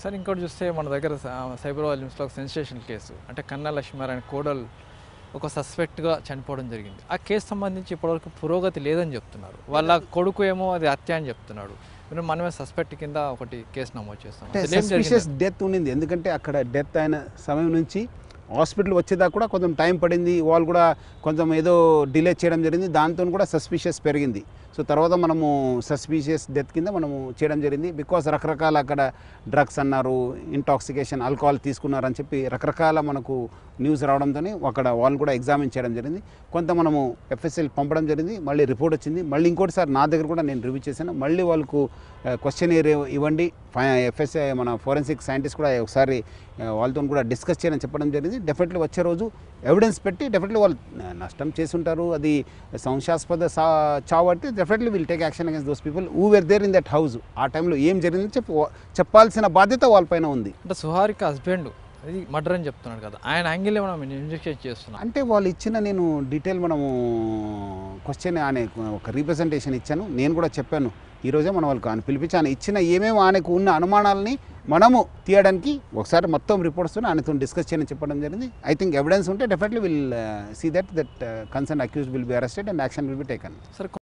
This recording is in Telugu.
సార్ ఇంకోటి చూస్తే మన దగ్గర స- సైబర్ వాల్యూమ్స్లో ఒక సెన్సేషన్ కేసు అంటే కన్నా లక్ష్మీనారాయణ కోడల్ ఒక సస్పెక్ట్గా చనిపోవడం జరిగింది ఆ కేసు సంబంధించి ఇప్పటివరకు పురోగతి లేదని చెప్తున్నారు వాళ్ళ కొడుకు ఏమో అది హత్య అని చెప్తున్నాడు ఇప్పుడు మనమే సస్పెక్ట్ కింద ఒకటి కేసు నమోదు చేస్తాం అంటే అసలు ఏం సస్పిషియస్ జరిగింది? డెత్ ఉండింది ఎందుకంటే అక్కడ డెత్ అయిన సమయం నుంచి హాస్పిటల్ వచ్చేదాకా కూడా కొంచెం టైం పడింది వాళ్ళు కూడా కొంచెం ఏదో డిలే చేయడం జరిగింది దాంతో కూడా సస్పిషియస్ పెరిగింది సో తర్వాత మనము సస్పిషియస్ డెత్ కింద మనము చేయడం జరిగింది బికాస్ రకరకాల అక్కడ డ్రగ్స్ అన్నారు ఇంటాక్సికేషన్ ఆల్కహాల్ తీసుకున్నారని చెప్పి రకరకాల మనకు న్యూస్ రావడంతో అక్కడ వాళ్ళు కూడా ఎగ్జామిన్ చేయడం జరిగింది కొంత మనము ఎఫ్ఎస్ఎల్ పంపడం జరిగింది మళ్ళీ రిపోర్ట్ వచ్చింది మళ్ళీ ఇంకోటిసారి నా దగ్గర కూడా నేను రివ్యూ చేశాను మళ్ళీ వాళ్ళకు క్వశ్చన్ ఇవ్వండి ఎఫ్ఎస్ఐ మన ఫోరెన్సిక్ సైంటిస్ట్ కూడా ఒకసారి ఆ, వాళ్ళతో కూడా డిస్కస్ చేయని చెప్పడం జరిగింది డెఫినెట్లీ వచ్చే రోజు ఎవిడెన్స్ పెట్టి డెఫినెట్లీ వాళ్ళు ఆ, నష్టం చేసుంటారు అది సంశయాస్పద సా చావు అంటే definitely will take action against those people who were there in that house ఆ టైంలో ఏం జరిగిందని చెప్పి చెప్పాల్సిన బాధ్యత వాళ్ళపైన ఉంది అంటే సుహారిక హస్బెండ్ అది మర్డర్ అని చెప్తున్నాడు కదా ఆయన యాంగిల్ మనం ఇన్వెస్టిగేట్ చేస్తున్నాం అంటే వాళ్ళు ఇచ్చిన నేను డీటెయిల్ మనము క్వశ్చన్ ఆయన ఒక రీప్రజెంటేషన్ ఇచ్చాను నేను కూడా చెప్పాను ఈరోజే మనం వాళ్ళకి ఆయన పిలిపించి ఆయన ఇచ్చిన ఏమేమి ఆయనకు ఉన్న అనుమానాలని మనము తీయడానికి ఒకసారి మొత్తం రిపోర్ట్స్ ఆయనతో డిస్కస్ చేయని చెప్పడం జరిగింది ఐ థింక్ ఎవిడెన్స్ ఉంటే definitely will see that that concern accuse will be arrested and action will be taken సరే